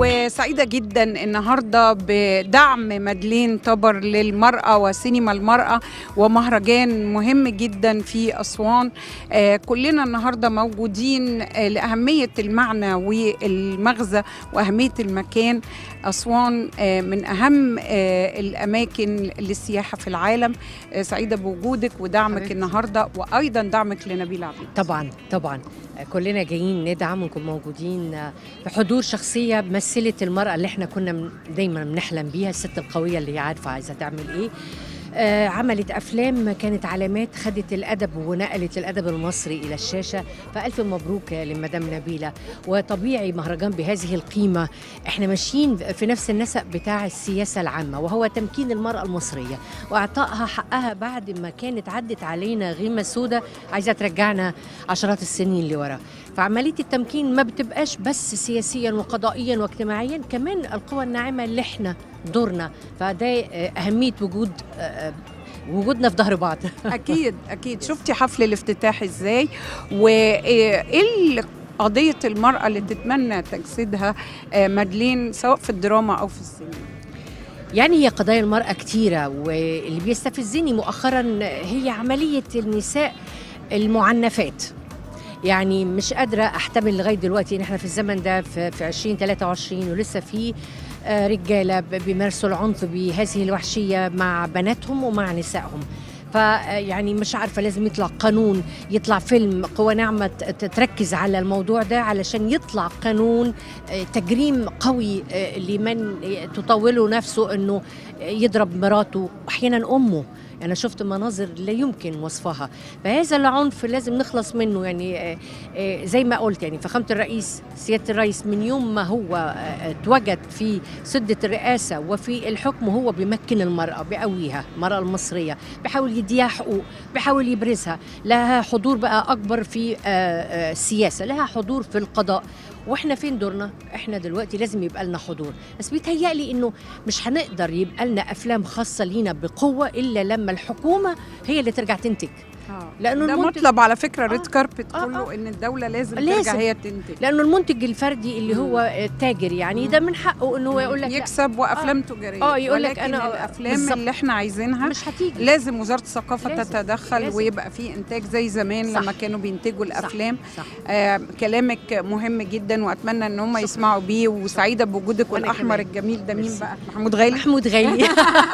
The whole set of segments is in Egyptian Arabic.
وسعيدة جدا النهاردة بدعم مدلين طبر للمرأة وسينما المرأة ومهرجان مهم جدا في أسوان آه، كلنا النهاردة موجودين آه، لأهمية المعنى والمغزى وأهمية المكان أسوان آه، من أهم آه، الأماكن للسياحة في العالم آه، سعيدة بوجودك ودعمك حبيبتي. النهاردة وأيضا دعمك لنبيل عبيد طبعا طبعا كلنا جايين ندعم ونكون موجودين في حضور شخصيه مثلت المراه اللي احنا كنا من- دايما بنحلم بيها الست القويه اللي هي عارفه عايزه تعمل ايه آه، عملت افلام كانت علامات خدت الادب ونقلت الادب المصري الى الشاشه فالف مبروك لمدام نبيله وطبيعي مهرجان بهذه القيمه احنا ماشيين في نفس النسق بتاع السياسه العامه وهو تمكين المراه المصريه واعطائها حقها بعد ما كانت عدت علينا غيمه سوداء عايزه ترجعنا عشرات السنين لورا فعمليه التمكين ما بتبقاش بس سياسيا وقضائيا واجتماعيا كمان القوى الناعمه اللي احنا دورنا فده آه، اهميه وجود آه، آه، وجودنا في ظهر بعض اكيد اكيد شفتي حفل الافتتاح ازاي وايه قضيه المراه اللي تتمنى تجسيدها آه، مدلين سواء في الدراما او في السينما يعني هي قضايا المرأة كتيرة واللي بيستفزني مؤخرا هي عملية النساء المعنفات يعني مش قادرة أحتمل لغاية دلوقتي إن إحنا في الزمن ده في في 2023 ولسه في آه، رجالة ب- بيمارسوا العنف بهذه الوحشية مع بناتهم ومع نسائهم فيعني مش عارفة لازم يطلع قانون يطلع فيلم قوى ناعمة ت- ت- تركز على الموضوع ده علشان يطلع قانون آه، تجريم قوي آه، لمن تطوله نفسه انه يضرب مراته واحيانا امه انا شفت مناظر لا يمكن وصفها فهذا العنف لازم نخلص منه يعني آه، آه، زي ما قلت يعني فخامه الرئيس سياده الرئيس من يوم ما هو آه، اتوجد في سده الرئاسه وفي الحكم هو بيمكن المراه بيقويها المراه المصريه بيحاول يديها حقوق بيحاول يبرزها لها حضور بقى اكبر في آه، آه، السياسه لها حضور في القضاء واحنا فين دورنا احنا دلوقتي لازم يبقى لنا حضور بس بيتهيألي انه مش هنقدر يبقى لنا افلام خاصه لينا بقوه الا لما الحكومه هي اللي ترجع تنتج لأنه ده المنتج- مطلب على فكره ريد آه، كاربت آه، كله آه. ان الدوله لازم, لازم. ترجع هي تنتج لانه المنتج الفردي اللي هو التاجر يعني ده من حقه انه هو يقول لك لا، يكسب وافلام تجاريه آه، يقول لك ولكن أنا- الافلام بالظبط. اللي احنا عايزينها مش هتيجي لازم وزاره الثقافه لازم. تتدخل لازم. ويبقى في انتاج زي زمان صح. لما كانوا بينتجوا الافلام صح آه كلامك مهم جدا واتمنى ان هم شكراً. يسمعوا بيه وسعيده بوجودك وأنا والاحمر كمان. الجميل ده مين ميرسي. بقى محمود غالي محمود غالي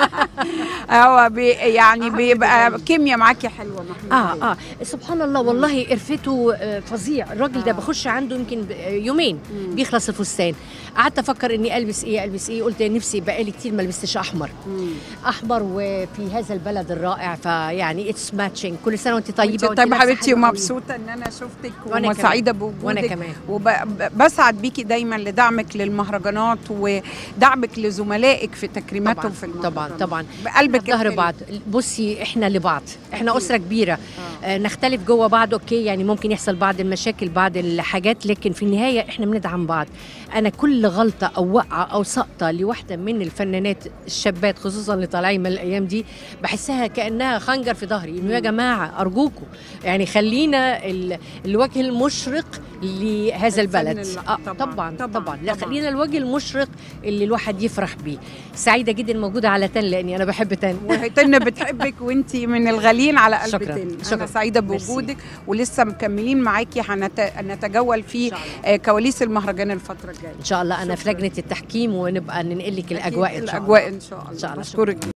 هو بي يعني محمود بيبقى غالي. كيمياء معاكي حلوه محمود غالي. اه اه سبحان الله والله قرفته آه، فظيع الراجل ده آه. بخش عنده يمكن ب- آه، يومين مم. بيخلص الفستان قعدت افكر اني البس ايه البس ايه قلت نفسي بقالي كتير ما لبستش احمر مم. احمر وفي هذا البلد الرائع فيعني اتس ماتشنج كل سنه وانت طيبه وانت وانت طيبه لابسة حبيبتي حلوة قوي. ومبسوطه ان انا شفتك وأنا وسعيده كمان. بوجودك وانا كمان وبسعد بيكي دايما لدعمك للمهرجانات ودعمك لزملائك في تكريماتهم طبعا في طبعا المهرجانات طبعا بقلبك في ظهر الحلو. بعض بصي احنا لبعض احنا أكيد. اسره كبيره آه. آه، نختلف جوه بعض اوكي يعني ممكن يحصل بعض المشاكل بعض الحاجات لكن في النهايه احنا بندعم بعض انا كل غلطه او وقعه او سقطه لواحده من الفنانات الشابات خصوصا اللي طالعين من الايام دي بحسها كانها خنجر في ظهري انه يا جماعه ارجوكم يعني خلينا ال- الوجه المشرق لهذا البلد الفن آه طبعاً، طبعا طبعاً، طبعا, لا طبعاً. خلينا الوجه المشرق اللي الواحد يفرح بيه سعيده جدا موجوده على تن لاني انا بحب تن وهيتن بتحبك وانتي من الغاليين على قلب شكراً، تن شكراً. انا سعيده ميرسي. بوجودك ولسه مكملين معاكي هنتجول في آه، كواليس المهرجان الفتره الجايه ان شاء الله انا في شكراً. لجنه التحكيم ونبقى ننقل لك أكيد الاجواء ان شاء الله الاجواء ان شاء الله إن شاء الله. بشكرك